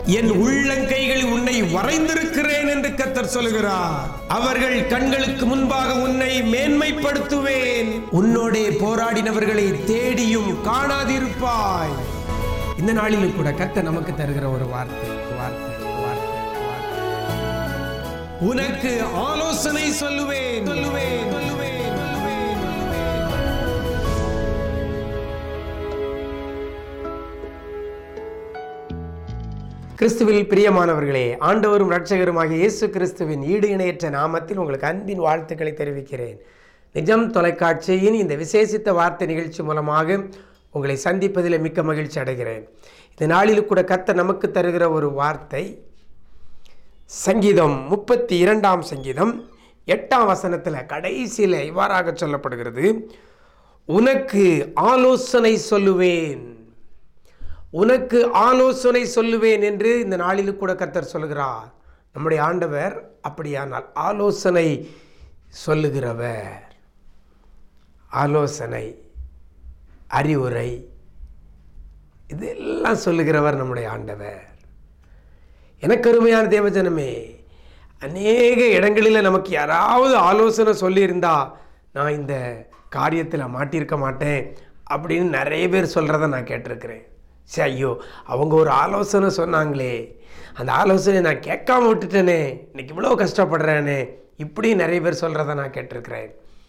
என் உள்ளங்கைகளில் உன்னை வரைந்திருக்கிறேன் என்று கத்தர் சொல்கிறார் அவர்கள் கண்களுக்கு முன்பாக உன்னை மேன்மைப்படுத்துவேன் உன்னோடே போராடினவர்களை தேடியும் காணாதிருப்பாய் இந்த நாளிலும் கூட கர்த்தர் நமக்கு தருகிற ஒரு வார்த்தை வார்த்தை வார்த்தை வார்த்தை உனக்கு ஆலோசனை சொல்லுவேன் சொல்லுவேன் சொல்லுவேன் சொல்லுவேன் சொல்லுவேன் கிறிஸ்துவில் பிரியமானவர்களே ஆண்டவரும் இரட்சகருமாகிய இயேசு கிறிஸ்துவின் ஈடு இணையற்ற நாமத்தில் உங்களுக்கு அன்பின் வாழ்த்துக்களை தெரிவிக்கிறேன் நிஜம் தொலைக்காட்சியின் இந்த விசேஷித்த வார்த்தை நிகழ்ச்சி மூலமாக உங்களை சந்திப்பதில் மிக்க மகிழ்ச்சி அடைகிறேன் இந்த நாளில் கூட கத்த நமக்கு தருகிற ஒரு வார்த்தை சங்கீதம் முப்பத்தி இரண்டாம் சங்கீதம் எட்டாம் வசனத்தில் கடைசியில் இவ்வாறாக சொல்லப்படுகிறது உனக்கு ஆலோசனை சொல்லுவேன் உனக்கு ஆலோசனை சொல்லுவேன் என்று இந்த நாளில் கூட கர்த்தர் சொல்லுகிறார் நம்முடைய ஆண்டவர் அப்படியானால் ஆலோசனை சொல்லுகிறவர் ஆலோசனை அறிவுரை இதெல்லாம் சொல்லுகிறவர் நம்முடைய ஆண்டவர் எனக்கு அருமையான தேவஜனமே அநேக இடங்களில் நமக்கு யாராவது ஆலோசனை சொல்லியிருந்தா நான் இந்த காரியத்தில் மாட்டியிருக்க மாட்டேன் அப்படின்னு நிறைய பேர் சொல்கிறத நான் கேட்டிருக்கிறேன் சரி ஐயோ அவங்க ஒரு ஆலோசனை சொன்னாங்களே அந்த ஆலோசனை நான் கேட்காம விட்டுட்டேனே இன்னைக்கு இவ்வளோ கஷ்டப்படுறேனே இப்படி நிறைய பேர் சொல்கிறத நான் கேட்டிருக்கிறேன்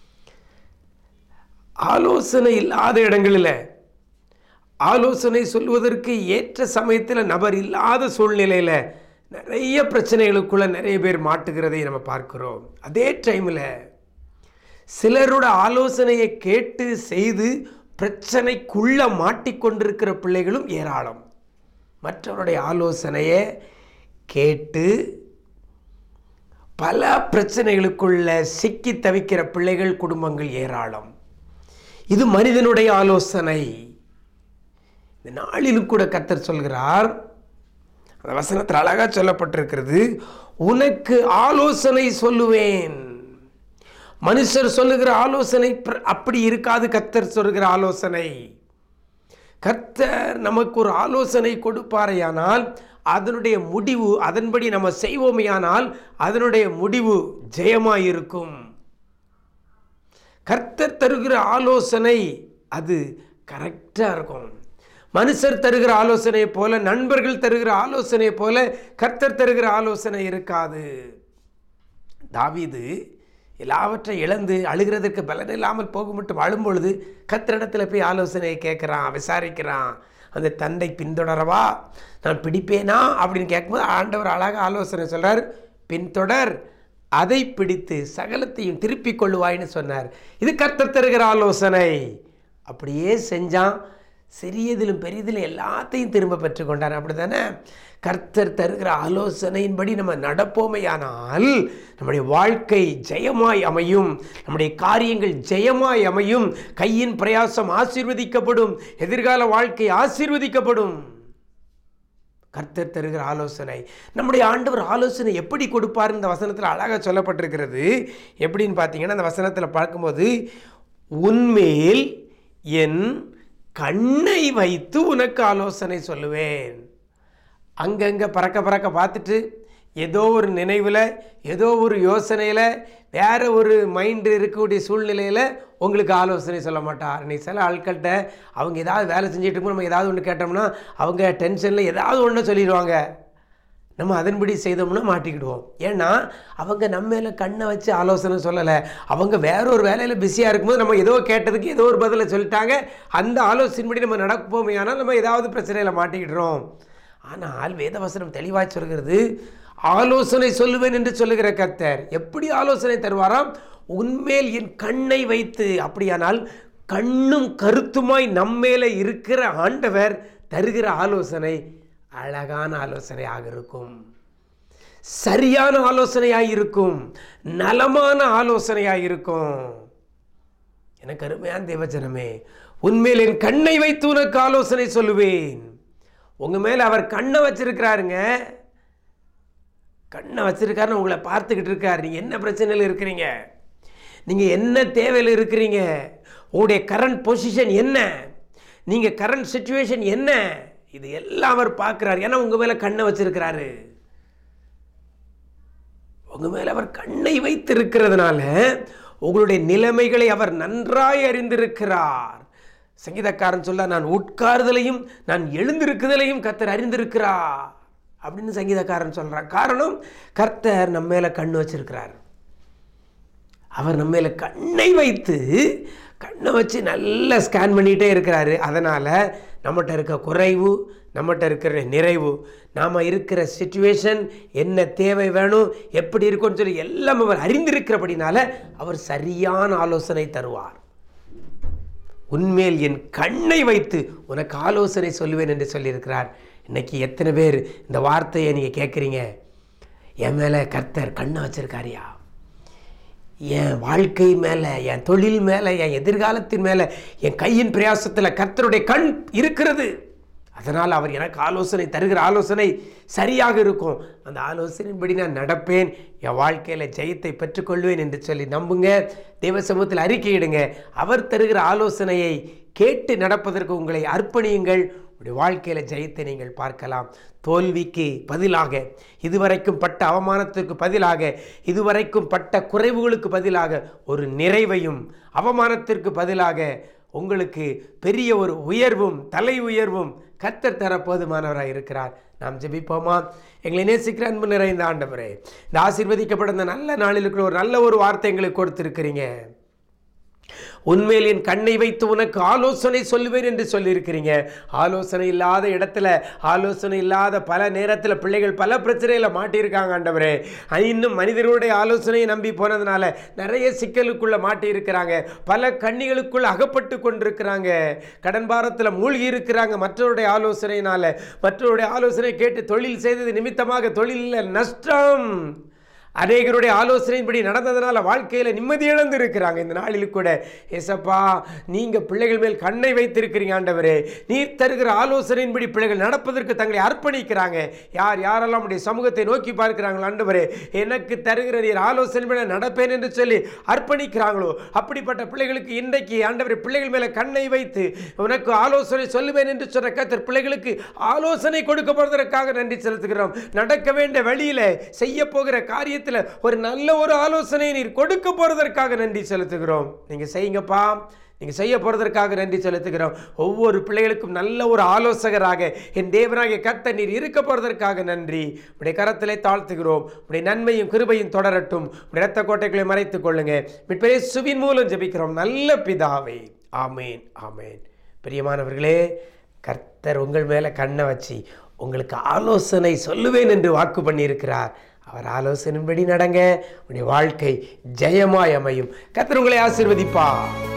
ஆலோசனை இல்லாத இடங்களில் ஆலோசனை சொல்வதற்கு ஏற்ற சமயத்தில் நபர் இல்லாத சூழ்நிலையில் நிறைய பிரச்சனைகளுக்குள்ள நிறைய பேர் மாட்டுகிறதை நம்ம பார்க்கிறோம் அதே டைமில் சிலரோட ஆலோசனையை கேட்டு செய்து பிரச்சனைக்குள்ள மாட்டிக்கொண்டிருக்கிற பிள்ளைகளும் ஏராளம் மற்றவருடைய ஆலோசனையை கேட்டு பல பிரச்சனைகளுக்குள்ள சிக்கி தவிக்கிற பிள்ளைகள் குடும்பங்கள் ஏராளம் இது மனிதனுடைய ஆலோசனை இந்த நாளிலும் கூட கர்த்தர் சொல்கிறார் அந்த வசனத்தில் அழகாக சொல்லப்பட்டிருக்கிறது உனக்கு ஆலோசனை சொல்லுவேன் மனுஷர் சொல்லுகிற ஆலோசனை பிர- அப்படி இருக்காது கர்த்தர் சொல்லுகிற ஆலோசனை கர்த்தர் நமக்கு ஒரு ஆலோசனை கொடுப்பாரையானால் அதனுடைய முடிவு அதன்படி நம்ம செய்வோமேயானால் அதனுடைய முடிவு ஜெயமாய் இருக்கும் கர்த்தர் தருகிற ஆலோசனை அது கரெக்டாக இருக்கும் மனுஷர் தருகிற ஆலோசனையை போல நண்பர்கள் தருகிற ஆலோசனையை போல கர்த்தர் தருகிற ஆலோசனை இருக்காது தாவீது எல்லாவற்றை இழந்து அழுகிறதற்கு பலன் இல்லாமல் போக மட்டும் அழும் பொழுது கத்திரிடத்தில் போய் ஆலோசனையை கேட்குறான் விசாரிக்கிறான் அந்த தந்தை பின்தொடரவா நான் பிடிப்பேனா அப்படின்னு கேட்கும்போது ஆண்டவர் அழகாக ஆலோசனை சொல்றார் பின்தொடர் அதை பிடித்து சகலத்தையும் திருப்பிக் கொள்ளுவாய்ன்னு சொன்னார் இது கர்த்தர் தருகிற ஆலோசனை அப்படியே செஞ்சான் சிறியதிலும் பெரியதிலும் எல்லாத்தையும் திரும்ப பெற்றுக்கொண்டார் அப்படி தானே கர்த்தர் தருகிற ஆலோசனையின்படி நம்ம நடப்போமையானால் நம்முடைய வாழ்க்கை ஜெயமாய் அமையும் நம்முடைய காரியங்கள் ஜெயமாய் அமையும் கையின் பிரயாசம் ஆசீர்வதிக்கப்படும் எதிர்கால வாழ்க்கை ஆசீர்வதிக்கப்படும் கர்த்தர் தருகிற ஆலோசனை நம்முடைய ஆண்டவர் ஆலோசனை எப்படி கொடுப்பார் இந்த வசனத்தில் அழகாக சொல்லப்பட்டிருக்கிறது எப்படின்னு பார்த்தீங்கன்னா அந்த வசனத்தில் பார்க்கும்போது உன்மேல் என் கண்ணை வைத்து உனக்கு ஆலோசனை சொல்லுவேன் அங்கங்கே பறக்க பறக்க பார்த்துட்டு ஏதோ ஒரு நினைவில் ஏதோ ஒரு யோசனையில் வேற ஒரு மைண்டு இருக்கக்கூடிய சூழ்நிலையில் உங்களுக்கு ஆலோசனை சொல்ல மாட்டார் நீ சில ஆட்கள்கிட்ட அவங்க ஏதாவது வேலை செஞ்சுட்டு இருக்கும் நம்ம ஏதாவது ஒன்று கேட்டோம்னா அவங்க டென்ஷனில் ஏதாவது ஒன்று சொல்லிடுவாங்க நம்ம அதன்படி செய்தோம்னா மாட்டிக்கிடுவோம் ஏன்னா அவங்க நம்ம மேலே கண்ணை வச்சு ஆலோசனை சொல்லலை அவங்க வேற ஒரு வேலையில் பிஸியாக இருக்கும்போது நம்ம ஏதோ கேட்டதுக்கு ஏதோ ஒரு பதிலை சொல்லிட்டாங்க அந்த ஆலோசனைப்படி நம்ம நடப்போமே ஆனால் நம்ம ஏதாவது பிரச்சனையில் மாட்டிக்கிடுறோம் ஆனால் வேதவசனம் தெளிவாய் சொல்கிறது ஆலோசனை சொல்லுவேன் என்று சொல்லுகிற கர்த்தர் எப்படி ஆலோசனை தருவாராம் உன்மேல் என் கண்ணை வைத்து அப்படியானால் கண்ணும் கருத்துமாய் நம்மேல இருக்கிற ஆண்டவர் தருகிற ஆலோசனை அழகான ஆலோசனையாக இருக்கும் சரியான ஆலோசனையாக இருக்கும் நலமான ஆலோசனையாக இருக்கும் எனக்கு அருமையான தேவஜனமே உன்மேல் என் கண்ணை வைத்து உனக்கு ஆலோசனை சொல்லுவேன் உங்க மேல அவர் கண்ணை வச்சிருக்கிறாருங்க கண்ணை வச்சிருக்காருன்னு உங்களை பார்த்துக்கிட்டு இருக்காரு நீங்க என்ன பிரச்சனையில் இருக்கிறீங்க நீங்க என்ன தேவையில் இருக்கிறீங்க உங்களுடைய கரண்ட் பொசிஷன் என்ன நீங்க கரண்ட் சுச்சுவேஷன் என்ன இது எல்லாம் அவர் பார்க்குறாரு ஏன்னா உங்கள் மேலே கண்ணை வச்சிருக்கிறாரு உங்கள் மேலே அவர் கண்ணை வைத்திருக்கிறதுனால உங்களுடைய நிலைமைகளை அவர் நன்றாய் அறிந்திருக்கிறார் சங்கீதக்காரன் சொல்ல நான் உட்காருதலையும் நான் எழுந்திருக்குதலையும் கர்த்தர் அறிந்திருக்கிறார் அப்படின்னு சங்கீதக்காரன் சொல்கிறார் காரணம் கர்த்தர் நம்ம மேலே கண்ணு வச்சிருக்கிறார் அவர் நம்ம மேலே கண்ணை வைத்து கண்ணை வச்சு நல்லா ஸ்கேன் பண்ணிகிட்டே இருக்கிறாரு அதனால் நம்மகிட்ட இருக்க குறைவு நம்மகிட்ட இருக்கிற நிறைவு நாம் இருக்கிற சுச்சுவேஷன் என்ன தேவை வேணும் எப்படி இருக்கும்னு சொல்லி எல்லாம் அவர் அறிந்திருக்கிறபடினால அவர் சரியான ஆலோசனை தருவார் உன்மேல் என் கண்ணை வைத்து உனக்கு ஆலோசனை சொல்லுவேன் என்று சொல்லியிருக்கிறார் இன்னைக்கு எத்தனை பேர் இந்த வார்த்தையை நீங்கள் கேட்குறீங்க என் மேலே கர்த்தர் கண்ணை வச்சிருக்காரியா என் வாழ்க்கை மேலே என் தொழில் மேலே என் எதிர்காலத்தின் மேலே என் கையின் பிரயாசத்தில் கர்த்தருடைய கண் இருக்கிறது அதனால் அவர் எனக்கு ஆலோசனை தருகிற ஆலோசனை சரியாக இருக்கும் அந்த ஆலோசனையின்படி நான் நடப்பேன் என் வாழ்க்கையில் ஜெயத்தை பெற்றுக்கொள்வேன் என்று சொல்லி நம்புங்க தேவ சமூகத்தில் அறிக்கையிடுங்க அவர் தருகிற ஆலோசனையை கேட்டு நடப்பதற்கு உங்களை அர்ப்பணியுங்கள் உடைய வாழ்க்கையில் ஜெயத்தை நீங்கள் பார்க்கலாம் தோல்விக்கு பதிலாக இதுவரைக்கும் பட்ட அவமானத்திற்கு பதிலாக இதுவரைக்கும் பட்ட குறைவுகளுக்கு பதிலாக ஒரு நிறைவையும் அவமானத்திற்கு பதிலாக உங்களுக்கு பெரிய ஒரு உயர்வும் தலை உயர்வும் கத்தர் தர போதுமானவராக இருக்கிறார் நாம் ஜெபிப்போமா எங்களை நேசிக்கிற அன்பு நிறைந்த ஆண்டவரே இந்த ஆசீர்வதிக்கப்பட்ட இந்த நல்ல நாளில் இருக்கிற ஒரு நல்ல ஒரு வார்த்தை எங்களுக்கு கொடுத்துருக்கிறீங்க உண்மையில் என் கண்ணை வைத்து உனக்கு ஆலோசனை சொல்லுவேன் என்று சொல்லியிருக்கிறீங்க ஆலோசனை இல்லாத இடத்துல ஆலோசனை இல்லாத பல நேரத்தில் பிள்ளைகள் பல பிரச்சனையில் மாட்டியிருக்காங்க ஆண்டவரே இன்னும் மனிதர்களுடைய ஆலோசனையை நம்பி போனதுனால நிறைய சிக்கலுக்குள்ள மாட்டியிருக்கிறாங்க பல கண்ணிகளுக்குள்ள அகப்பட்டு கொண்டிருக்கிறாங்க கடன் பாரத்தில் மூழ்கி இருக்கிறாங்க மற்றவருடைய ஆலோசனையினால மற்றவருடைய ஆலோசனை கேட்டு தொழில் செய்தது நிமித்தமாக தொழிலில் நஷ்டம் அநேகருடைய ஆலோசனையின்படி நடந்ததுனால வாழ்க்கையில் நிம்மதி இழந்து இருக்கிறாங்க இந்த நாளில் கூட ஏசப்பா நீங்கள் பிள்ளைகள் மேல் கண்ணை வைத்திருக்கிறீங்க ஆண்டவரே நீர் தருகிற ஆலோசனையின்படி பிள்ளைகள் நடப்பதற்கு தங்களை அர்ப்பணிக்கிறாங்க யார் யாரெல்லாம் உடைய சமூகத்தை நோக்கி பார்க்கிறாங்களோ ஆண்டவரே எனக்கு தருகிற நீர் ஆலோசனை நடப்பேன் என்று சொல்லி அர்ப்பணிக்கிறாங்களோ அப்படிப்பட்ட பிள்ளைகளுக்கு இன்றைக்கு ஆண்டவரே பிள்ளைகள் மேலே கண்ணை வைத்து உனக்கு ஆலோசனை சொல்லுவேன் என்று சொன்ன கத்தர் பிள்ளைகளுக்கு ஆலோசனை கொடுக்க போவதற்காக நன்றி செலுத்துகிறோம் நடக்க வேண்டிய வழியில் செய்ய போகிற காரியத்தில் ஒரு நல்ல ஒரு ஆலோசனை நீர் கொடுக்க போறதற்காக நன்றி செலுத்துகிறோம் நீங்க செய்யுங்கப்பா நீங்க செய்ய போறதற்காக நன்றி செலுத்துகிறோம் ஒவ்வொரு பிள்ளைகளுக்கும் நல்ல ஒரு ஆலோசகராக என் தேவனாகிய கர்த்த நீர் இருக்க போறதற்காக நன்றி உடைய கரத்திலே தாழ்த்துகிறோம் உடைய நன்மையும் கிருபையும் தொடரட்டும் உடைய இரத்த கோட்டைகளை மறைத்துக் கொள்ளுங்க மிட்பெரிய சுவின் மூலம் ஜெபிக்கிறோம் நல்ல பிதாவே ஆமேன் ஆமேன் பிரியமானவர்களே கர்த்தர் உங்கள் மேலே கண்ணை வச்சு உங்களுக்கு ஆலோசனை சொல்லுவேன் என்று வாக்கு பண்ணியிருக்கிறார் அவர் ஆலோசனையின்படி நடங்க உடைய வாழ்க்கை ஜெயமாய் அமையும் கர்த்தர் உங்களை ஆசீர்வதிப்பா